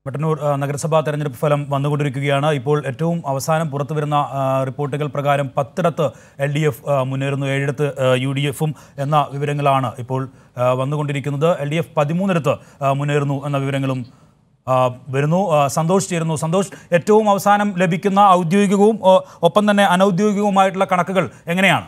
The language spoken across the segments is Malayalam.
മട്ടന്നൂർ ആ, നഗരസഭാ തെരഞ്ഞെടുപ്പ് ഫലം വന്നുകൊണ്ടിരിക്കുകയാണ് ഇപ്പോൾ ഏറ്റവും അവസാനം പുറത്തു വരുന്ന ആ, റിപ്പോർട്ടുകൾ പ്രകാരം പത്തിടത്ത് എൽ ഡി എഫ് മുന്നേറുന്നു ഏഴിടത്ത് യു ഡി എഫും എന്ന വിവരങ്ങളാണ് ഇപ്പോൾ ആ, വന്നുകൊണ്ടിരിക്കുന്നത് എൽ ഡി എഫ് പതിമൂന്നിടത്ത് ആ, മുന്നേറുന്നു എന്ന വിവരങ്ങളും ആ, വരുന്നു ആ, സന്തോഷ് ചേരുന്നു സന്തോഷ് ഏറ്റവും അവസാനം ലഭിക്കുന്ന ഔദ്യോഗികവും ആ, ഒപ്പം തന്നെ അനൗദ്യോഗികവുമായിട്ടുള്ള കണക്കുകൾ എങ്ങനെയാണ്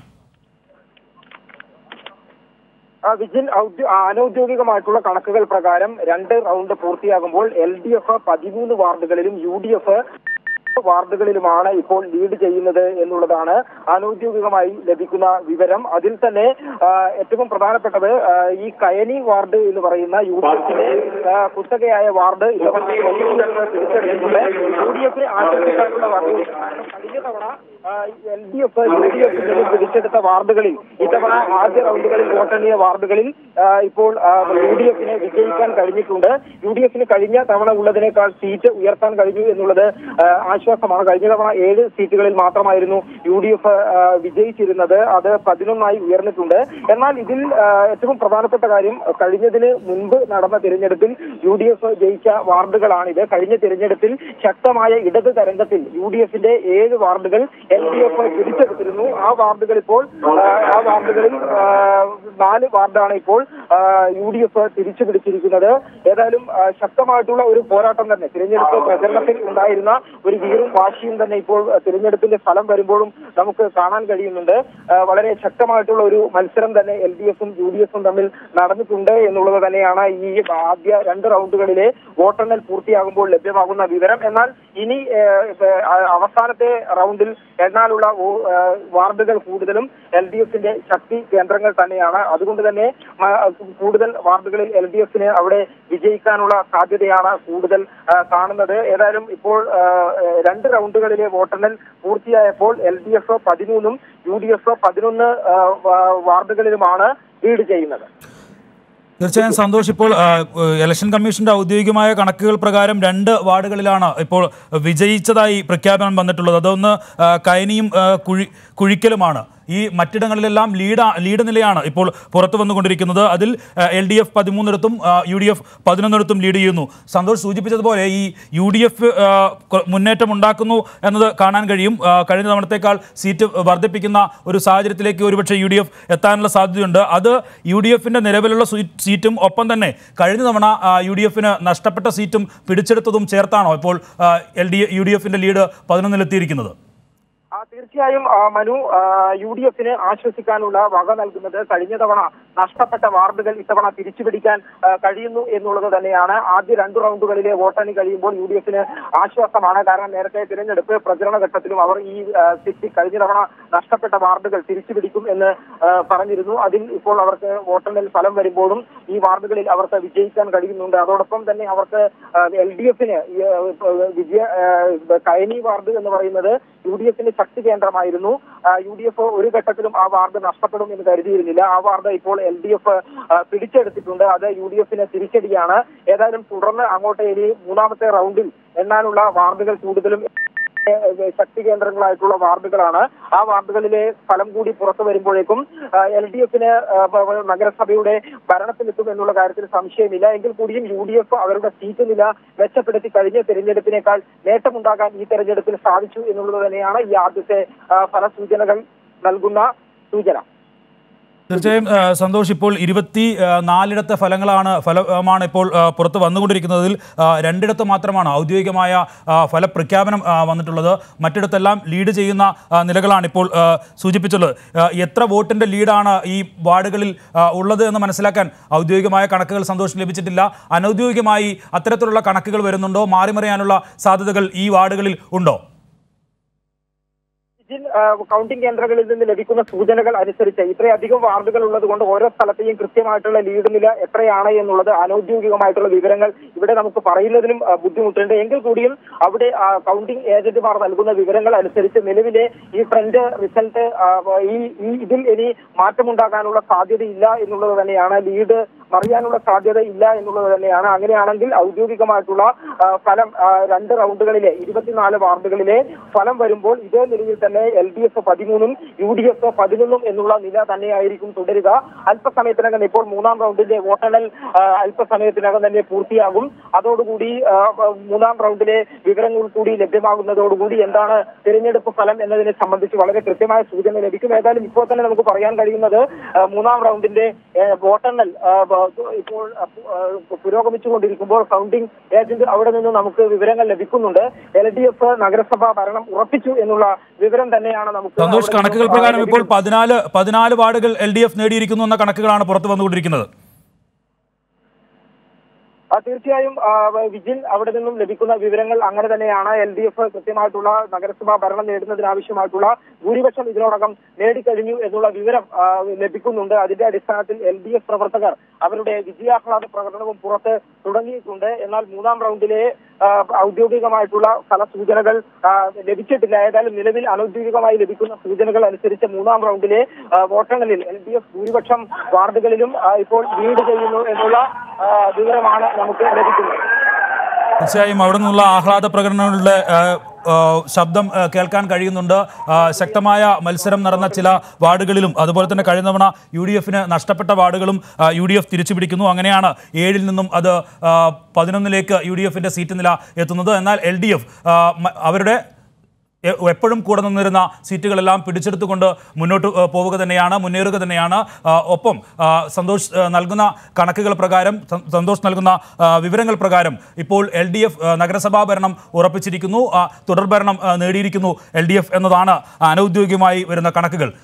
ആ, വിജിൽ ഔദ്യോ- ആ, അനൗദ്യോഗികമായിട്ടുള്ള കണക്കുകൾ പ്രകാരം രണ്ട് റൗണ്ട് പൂർത്തിയാകുമ്പോൾ എൽ ഡി എഫ് പതിമൂന്ന് വാർഡുകളിലും യു ഡി എഫ് വാർഡുകളിലുമാണ് ഇപ്പോൾ ലീഡ് ചെയ്യുന്നത് എന്നുള്ളതാണ് അനൗദ്യോഗികമായി ലഭിക്കുന്ന വിവരം അതിൽ തന്നെ ആ, ഏറ്റവും പ്രധാനപ്പെട്ടത് ആ, ഈ കയനി വാർഡ് എന്ന് പറയുന്ന യു ഡി എഫിന്റെ ആ, കുത്തകയായ വാർഡ് ഇത്തവണ പിടിച്ചെടുത്തിട്ടുണ്ട് യു ഡി എഫിന് ആശംസിക്കാനുള്ള വാർഡ് കഴിഞ്ഞ തവണ L D F U D എഫിന്റെ പിടിച്ചെടുത്ത വാർഡുകളിൽ ഇത്തവണ ആദ്യ റൗണ്ടുകളിൽ വോട്ടെണ്ണിയ വാർഡുകളിൽ ആ, ഇപ്പോൾ യു ഡി എഫിന് വിജയിക്കാൻ കഴിഞ്ഞിട്ടുണ്ട് യു ഡി എഫിന് കഴിഞ്ഞ തവണ ഉള്ളതിനേക്കാൾ സീറ്റ് ഉയർത്താൻ കഴിഞ്ഞു എന്നുള്ളത് ആ, ആശ്വാസമാണ് കഴിഞ്ഞ തവണ ഏഴ് സീറ്റുകളിൽ മാത്രമായിരുന്നു യു ഡി എഫ് വിജയിച്ചിരുന്നത് അത് പതിനൊന്നായി ഉയർന്നിട്ടുണ്ട് എന്നാൽ ഇതിൽ ആ, ഏറ്റവും പ്രധാനപ്പെട്ട കാര്യം കഴിഞ്ഞതിന് മുൻപ് നടന്ന തിരഞ്ഞെടുപ്പിൽ യു ഡി എഫ് ജയിച്ച വാർഡുകളാണിത് കഴിഞ്ഞ തിരഞ്ഞെടുപ്പിൽ ശക്തമായ ഇടത് തരംഗത്തിൽ യു ഡി എഫിന്റെ ഏഴ് വാർഡുകൾ എൽ ഡി എഫ് പിടിച്ചെടുത്തിരുന്നു ആ വാർഡുകൾ ഇപ്പോൾ ആ, ആ വാർഡുകളിൽ ആ, നാല് വാർഡാണ് ഇപ്പോൾ യു ഡി എഫ് തിരിച്ചു പിടിച്ചിരിക്കുന്നത് ഏതായാലും ആ, ശക്തമായിട്ടുള്ള ഒരു പോരാട്ടം തന്നെ തിരഞ്ഞെടുപ്പ് പ്രചരണത്തിൽ ഉണ്ടായിരുന്ന ഒരു വീറും വാശിയും തന്നെ ഇപ്പോൾ ആ, തിരഞ്ഞെടുപ്പിന്റെ ഫലം വരുമ്പോഴും നമുക്ക് കാണാൻ കഴിയുന്നുണ്ട് ആ, വളരെ ശക്തമായിട്ടുള്ള ഒരു മത്സരം തന്നെ എൽ ഡി എഫും യു ഡി എഫും തമ്മിൽ നടന്നിട്ടുണ്ട് എന്നുള്ളത് തന്നെയാണ് ഈ ആദ്യ രണ്ട് റൗണ്ടുകളിലെ വോട്ടെണ്ണൽ പൂർത്തിയാകുമ്പോൾ ലഭ്യമാകുന്ന വിവരം എന്നാൽ ഇനി ഏഹ്, ഏഹ്, അവസാനത്തെ റൗണ്ടിൽ എണ്ണാനുള്ള വോ- ഏഹ്, വാർഡുകൾ കൂടുതലും എൽ ഡി എഫിന്റെ ശക്തി കേന്ദ്രങ്ങൾ തന്നെയാണ് അതുകൊണ്ട് തന്നെ മ- കൂടുതൽ വാർഡുകളിൽ എൽ ഡി എഫിന് അവിടെ വിജയിക്കാനുള്ള സാധ്യതയാണ് കൂടുതൽ ആ, കാണുന്നത് ഏതായാലും ഇപ്പോൾ ആ, ഏഹ്, രണ്ട് റൗണ്ടുകളിലെ വോട്ടെണ്ണൽ പൂർത്തിയായപ്പോൾ എൽ ഡി എഫ് പതിമൂന്നും യു ഡി എഫ് പതിനൊന്ന് ആ, വാ- വാർഡുകളിലുമാണ് ലീഡ് ചെയ്യുന്നത് തീർച്ചയായും സന്തോഷ് ഇപ്പോൾ ആ, ഇലക്ഷൻ കമ്മീഷന്റെ ഔദ്യോഗികമായ കണക്കുകൾ പ്രകാരം രണ്ട് വാർഡുകളിലാണ് ഇപ്പോൾ വിജയിച്ചതായി പ്രഖ്യാപനം വന്നിട്ടുള്ളത് അതൊന്ന് ആ, കൈനിയും ആ, കുഴി കുഴിക്കലുമാണ് ഈ മറ്റിടങ്ങളിലെല്ലാം ലീഡ് ലീഡ് നിലയാണ് ഇപ്പോൾ പുറത്തു വന്നുകൊണ്ടിരിക്കുന്നത് അതിൽ എൽ ഡി എഫ് പതിമൂന്നിടത്തും യു ഡി എഫ് പതിനൊന്നിടത്തും ലീഡ് ചെയ്യുന്നു സന്തോഷ് സൂചിപ്പിച്ചതുപോലെ ഈ യു ഡി എഫ് മുന്നേറ്റം ഉണ്ടാക്കുന്നു എന്നത് കാണാൻ കഴിയും ആ, കഴിഞ്ഞ തവണത്തേക്കാൾ സീറ്റ് വർദ്ധിപ്പിക്കുന്ന ഒരു സാഹചര്യത്തിലേക്ക് ഒരുപക്ഷെ യു ഡി എഫ് എത്താനുള്ള സാധ്യതയുണ്ട് അത് യു ഡി എഫിന്റെ നിലവിലുള്ള സീ- സീറ്റും ഒപ്പം തന്നെ കഴിഞ്ഞ തവണ യു ഡി എഫിന് നഷ്ടപ്പെട്ട സീറ്റും പിടിച്ചെടുത്തതും ചേർത്താണോ ഇപ്പോൾ എൽ ഡി യു ഡി എഫിന്റെ ലീഡ് പതിനൊന്നിലെത്തിയിരിക്കുന്നത് ആ, തീർച്ചയായും ആ, മനു യു ഡി എഫിന് ആശ്വസിക്കാനുള്ള വക നൽകുന്നത് കഴിഞ്ഞ തവണ നഷ്ടപ്പെട്ട വാർഡുകൾ ഇത്തവണ തിരിച്ചുപിടിക്കാൻ ആ, കഴിയുന്നു എന്നുള്ളത് തന്നെയാണ് ആദ്യ രണ്ട് റൗണ്ടുകളിലെ വോട്ടെണ്ണി കഴിയുമ്പോൾ യു ഡി എഫിന് ആശ്വാസമാണ് കാരണം നേരത്തെ തിരഞ്ഞെടുപ്പ് പ്രചരണ ഘട്ടത്തിലും അവർ ഈ ആ, സിറ്റി കഴിഞ്ഞ തവണ നഷ്ടപ്പെട്ട വാർഡുകൾ തിരിച്ചുപിടിക്കും എന്ന് ആ, പറഞ്ഞിരുന്നു അതിൽ ഇപ്പോൾ അവർക്ക് വോട്ടെണ്ണൽ ഫലം വരുമ്പോഴും ഈ വാർഡുകളിൽ അവർക്ക് വിജയിക്കാൻ കഴിയുന്നുണ്ട് അതോടൊപ്പം തന്നെ അവർക്ക് എൽ ഡി എഫിന് വിജയ ആ, കയനി വാർഡ് എന്ന് പറയുന്നത് യു ഡി എഫിന്റെ ശക്തി കേന്ദ്രമായിരുന്നു യു ഡി എഫ് ഒരു ഘട്ടത്തിലും ആ വാർഡ് നഷ്ടപ്പെടും എന്ന് കരുതിയിരുന്നില്ല ആ വാർഡ് ഇപ്പോൾ എൽ ഡി എഫ് പിടിച്ചെടുത്തിട്ടുണ്ട് അത് യു ഡി എഫിന് തിരിച്ചടിയാണ് ഏതായാലും തുടർന്ന് അങ്ങോട്ട് ഇനി മൂന്നാമത്തെ റൗണ്ടിൽ എണ്ണാനുള്ള വാർഡുകൾ കൂടുതലും ഏഹ് ശക്തി കേന്ദ്രങ്ങളായിട്ടുള്ള വാർഡുകളാണ് ആ വാർഡുകളിലെ ഫലം കൂടി പുറത്തു വരുമ്പോഴേക്കും എൽ ഡി എഫിന് നഗരസഭയുടെ ഭരണത്തിലെത്തും എന്നുള്ള കാര്യത്തിൽ സംശയമില്ല എങ്കിൽ കൂടിയും യു ഡി എഫ് അവരുടെ സീറ്റ് നില മെച്ചപ്പെടുത്തി കഴിഞ്ഞ തെരഞ്ഞെടുപ്പിനേക്കാൾ നേട്ടമുണ്ടാകാൻ ഈ തെരഞ്ഞെടുപ്പിൽ സാധിച്ചു എന്നുള്ളത് തന്നെയാണ് ഈ ആദ്യത്തെ ആ, ഫലസൂചനകൾ നൽകുന്ന സൂചന തീർച്ചയായും ആ, സന്തോഷ് ഇപ്പോൾ ഇരുപത്തി ആ, നാലിടത്തെ ഫലങ്ങളാണ് ഫലമാണ് ഇപ്പോൾ ആ, പുറത്ത് വന്നുകൊണ്ടിരിക്കുന്നതിൽ ആ, രണ്ടിടത്ത് മാത്രമാണ് ഔദ്യോഗികമായ ആ, ഫലപ്രഖ്യാപനം ആ, വന്നിട്ടുള്ളത് മറ്റിടത്തെല്ലാം ലീഡ് ചെയ്യുന്ന ആ, നിലകളാണ് ഇപ്പോൾ ആ, സൂചിപ്പിച്ചുള്ളത് ആ, എത്ര വോട്ടിന്റെ ലീഡാണ് ഈ വാർഡുകളിൽ ആ, ഉള്ളത് എന്ന് മനസ്സിലാക്കാൻ ഔദ്യോഗികമായ കണക്കുകൾ സന്തോഷം ലഭിച്ചിട്ടില്ല അനൗദ്യോഗികമായി അത്തരത്തിലുള്ള കണക്കുകൾ വരുന്നുണ്ടോ മാറിമറിയാനുള്ള സാധ്യതകൾ ഈ വാർഡുകളിൽ ഉണ്ടോ ഇതിൽ ആ, കൗണ്ടിംഗ് കേന്ദ്രങ്ങളിൽ നിന്ന് ലഭിക്കുന്ന സൂചനകൾ അനുസരിച്ച് ഇത്രയധികം വാർഡുകൾ ഉള്ളത് കൊണ്ട് ഓരോ സ്ഥലത്തെയും കൃത്യമായിട്ടുള്ള ലീഡ് നില എത്രയാണ് എന്നുള്ളത് അനൌദ്യോഗികമായിട്ടുള്ള വിവരങ്ങൾ ഇവിടെ നമുക്ക് പറയുന്നതിനും ആ, ബുദ്ധിമുട്ടുണ്ട് എങ്കിൽ കൂടിയും അവിടെ ആ, കൗണ്ടിംഗ് ഏജന്റുമാർ നൽകുന്ന വിവരങ്ങൾ അനുസരിച്ച് നിലവിലെ ഈ ട്രെൻഡ് റിസൾട്ട് ആ, ഈ ഈ ഇതിൽ ഇനി മാറ്റമുണ്ടാകാനുള്ള സാധ്യതയില്ല എന്നുള്ളത് തന്നെയാണ് ലീഡ് മറിയാനുള്ള സാധ്യത ഇല്ല എന്നുള്ളത് തന്നെയാണ് അങ്ങനെയാണെങ്കിൽ ഔദ്യോഗികമായിട്ടുള്ള ആ, ഫലം ആ, രണ്ട് റൗണ്ടുകളിലെ ഇരുപത്തിനാല് വാർഡുകളിലെ ഫലം വരുമ്പോൾ ഇതേ നിലയിൽ തന്നെ എൽ ഡി എഫ് പതിമൂന്നും യു ഡി എഫ് പതിനൊന്നും എന്നുള്ള നില തന്നെയായിരിക്കും തുടരുക അല്പസമയത്തിനകം ഇപ്പോൾ മൂന്നാം റൗണ്ടിന്റെ വോട്ടെണ്ണൽ ആ, അല്പസമയത്തിനകം തന്നെ പൂർത്തിയാകും അതോടുകൂടി ആ, മൂന്നാം റൗണ്ടിലെ വിവരങ്ങൾ കൂടി ലഭ്യമാകുന്നതോടുകൂടി എന്താണ് തിരഞ്ഞെടുപ്പ് ഫലം എന്നതിനെ സംബന്ധിച്ച് വളരെ കൃത്യമായ സൂചന ലഭിക്കും ഏതായാലും ഇപ്പോൾ തന്നെ നമുക്ക് പറയാൻ കഴിയുന്നത് ആ, മൂന്നാം റൗണ്ടിന്റെ ആ, വോട്ടെണ്ണൽ ആ, ബ- ഇപ്പോൾ ആ, പുരോഗമിച്ചുകൊണ്ടിരിക്കുമ്പോൾ കൗണ്ടിംഗ് ഏജന്റ് അവിടെ നിന്ന് നമുക്ക് വിവരങ്ങൾ ലഭിക്കുന്നുണ്ട് എൽ ഡി എഫ് നഗരസഭാ ഭരണം ഉറപ്പിച്ചു എന്നുള്ള വിവരം തന്നെയാണ് നമുക്ക് സന്തോഷ് അവിടെ കണക്കുകൾ നിന്നും, ആ, പ്രകാരം ഇപ്പോൾ ലഭിക്കുന്നത്. പതിനാല് പതിനാല് വാർഡുകൾ എൽ ഡി എഫ് നേടിയിരിക്കുന്നു എന്ന കണക്കുകളാണ് പുറത്തു വന്നുകൊണ്ടിരിക്കുന്നത് ആ, തീർച്ചയായും ആ, വിജിൽ അവിടെ നിന്നും ലഭിക്കുന്ന വിവരങ്ങൾ അങ്ങനെ തന്നെയാണ് എൽ ഡി എഫ് കൃത്യമായിട്ടുള്ള നഗരസഭാ ഭരണം നേടുന്നതിനാവശ്യമായിട്ടുള്ള ഭൂരിപക്ഷം ഇതിനോടകം നേടിക്കഴിഞ്ഞു എന്നുള്ള വിവരം ആ, ലഭിക്കുന്നുണ്ട് അതിന്റെ അടിസ്ഥാനത്തിൽ എൽ ഡി എഫ് പ്രവർത്തകർ അവരുടെ വിജയാഹ്ലാദ പ്രകടനവും പുറത്ത് തുടങ്ങിയിട്ടുണ്ട് എന്നാൽ മൂന്നാം റൗണ്ടിലെ ആ, ഔദ്യോഗികമായിട്ടുള്ള ഫല സൂചനകൾ ആ, ലഭിച്ചിട്ടില്ല ഏതായാലും നിലവിൽ അനൌദ്യോഗികമായി ലഭിക്കുന്ന സൂചനകൾ അനുസരിച്ച് മൂന്നാം റൗണ്ടിലെ ആ, വോട്ടെണ്ണലിൽ എൽ ഡി എഫ് ഭൂരിപക്ഷം വാർഡുകളിലും ആ, ഇപ്പോൾ ലീഡ് ചെയ്യുന്നു എന്നുള്ള ആ, വിവരമാണ് നമുക്ക് ലഭിക്കുന്നത് തീർച്ചയായും അവിടെ നിന്നുള്ള ആഹ്ലാദ പ്രകടനങ്ങളുടെ ആ, ആ, ശബ്ദം ആ, കേൾക്കാൻ കഴിയുന്നുണ്ട് ആ, ശക്തമായ മത്സരം നടന്ന ചില വാർഡുകളിലും അതുപോലെ തന്നെ കഴിഞ്ഞ തവണ യു ഡി എഫിന് നഷ്ടപ്പെട്ട വാർഡുകളും ആ, യു ഡി എഫ് തിരിച്ചു പിടിക്കുന്നു അങ്ങനെയാണ് ഏഴിൽ നിന്നും അത് ആ, പതിനൊന്നിലേക്ക് യു ഡി എഫിന്റെ സീറ്റ് നില എത്തുന്നത് എന്നാൽ എൽ ഡി എഫ് അവരുടെ എ- എപ്പോഴും കൂടെ നിന്നിരുന്ന സീറ്റുകളെല്ലാം പിടിച്ചെടുത്തുകൊണ്ട് മുന്നോട്ട് ഏഹ്, പോവുക തന്നെയാണ് മുന്നേറുക തന്നെയാണ് ആ, ഒപ്പം ആ, സന്തോഷ് ഏഹ്, നൽകുന്ന കണക്കുകൾ പ്രകാരം സ- സന്തോഷ് നൽകുന്ന ആ, വിവരങ്ങൾ പ്രകാരം ഇപ്പോൾ എൽ ഡി എഫ് നഗരസഭാ ഭരണം ഉറപ്പിച്ചിരിക്കുന്നു ആ, തുടർഭരണം ആ, നേടിയിരിക്കുന്നു എൽ ഡി എഫ് എന്നതാണ് അനൗദ്യോഗികമായി വരുന്ന കണക്കുകൾ